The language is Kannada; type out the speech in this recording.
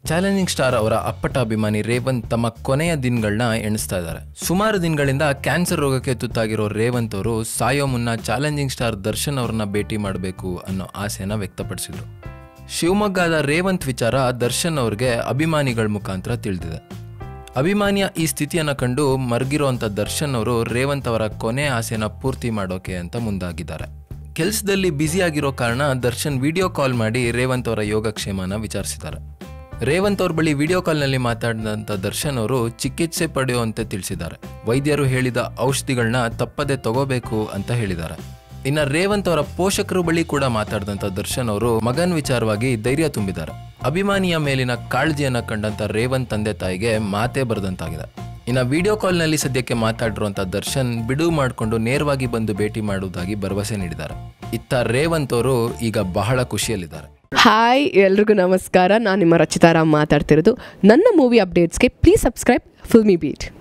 ಚಾಲೆಂಜಿಂಗ್ ಸ್ಟಾರ್ ಅವರ ಅಪ್ಪಟ ಅಭಿಮಾನಿ ರೇವಂತ್ ತಮ್ಮ ಕೊನೆಯ ದಿನಗಳನ್ನ ಎಣಿಸ್ತಾ ಇದ್ದಾರೆ ಸುಮಾರು ದಿನಗಳಿಂದ ಕ್ಯಾನ್ಸರ್ ರೋಗಕ್ಕೆ ತುತ್ತಾಗಿರೋ ರೇವಂತ್ ಅವರು ಸಾಯೋ ಮುನ್ನ ಚಾಲೆಂಜಿಂಗ್ ಸ್ಟಾರ್ ದರ್ಶನ್ ಅವ್ರನ್ನ ಭೇಟಿ ಮಾಡಬೇಕು ಅನ್ನೋ ಆಸೆನ ವ್ಯಕ್ತಪಡಿಸಿದ್ರು ಶಿವಮೊಗ್ಗದ ರೇವಂತ್ ವಿಚಾರ ದರ್ಶನ್ ಅವ್ರಿಗೆ ಅಭಿಮಾನಿಗಳ ಮುಖಾಂತರ ತಿಳಿದಿದೆ ಅಭಿಮಾನಿಯ ಈ ಸ್ಥಿತಿಯನ್ನು ಕಂಡು ಮರ್ಗಿರೋಂಥ ದರ್ಶನ್ ಅವರು ರೇವಂತ್ ಅವರ ಕೊನೆ ಆಸೆನ ಪೂರ್ತಿ ಮಾಡೋಕೆ ಅಂತ ಮುಂದಾಗಿದ್ದಾರೆ ಕೆಲಸದಲ್ಲಿ ಬ್ಯುಸಿಯಾಗಿರೋ ಕಾರಣ ದರ್ಶನ್ ವಿಡಿಯೋ ಕಾಲ್ ಮಾಡಿ ರೇವಂತ್ ಅವರ ಯೋಗಕ್ಷೇಮನ ವಿಚಾರಿಸಿದ್ದಾರೆ ರೇವಂತ್ ಅವ್ರ ಬಳಿ ವಿಡಿಯೋ ಕಾಲ್ನಲ್ಲಿ ಮಾತಾಡಿದಂಥ ದರ್ಶನ್ ಅವರು ಚಿಕಿತ್ಸೆ ಪಡೆಯುವಂತೆ ತಿಳಿಸಿದ್ದಾರೆ ವೈದ್ಯರು ಹೇಳಿದ ಔಷಧಿಗಳನ್ನ ತಪ್ಪದೆ ತಗೋಬೇಕು ಅಂತ ಹೇಳಿದ್ದಾರೆ ಇನ್ನು ರೇವಂತ್ ಅವರ ಪೋಷಕರು ಬಳಿ ಕೂಡ ಮಾತಾಡಿದಂಥ ದರ್ಶನ್ ಅವರು ಮಗನ್ ವಿಚಾರವಾಗಿ ಧೈರ್ಯ ತುಂಬಿದ್ದಾರೆ ಅಭಿಮಾನಿಯ ಮೇಲಿನ ಕಾಳಜಿಯನ್ನ ಕಂಡಂತ ರೇವಂತ್ ತಂದೆ ತಾಯಿಗೆ ಮಾತೇ ಬರೆದಂತಾಗಿದೆ ಇನ್ನು ವಿಡಿಯೋ ಕಾಲ್ನಲ್ಲಿ ಸದ್ಯಕ್ಕೆ ಮಾತಾಡಿರುವಂಥ ದರ್ಶನ್ ಬಿಡುವು ಮಾಡಿಕೊಂಡು ನೇರವಾಗಿ ಬಂದು ಭೇಟಿ ಮಾಡುವುದಾಗಿ ಭರವಸೆ ನೀಡಿದ್ದಾರೆ ಇತ್ತ ರೇವಂತ್ ಅವರು ಈಗ ಬಹಳ ಖುಷಿಯಲ್ಲಿದ್ದಾರೆ ಹಾಯ್ ಎಲ್ರಿಗೂ ನಮಸ್ಕಾರ ನಾನು ನಿಮ್ಮ ರಚಿತಾರಾಮ್ ಮಾತಾಡ್ತಿರೋದು ನನ್ನ ಮೂವಿ ಅಪ್ಡೇಟ್ಸ್ಗೆ ಪ್ಲೀಸ್ ಸಬ್ಸ್ಕ್ರೈಬ್ ಫಿಲ್ಮಿ ಬೀಟ್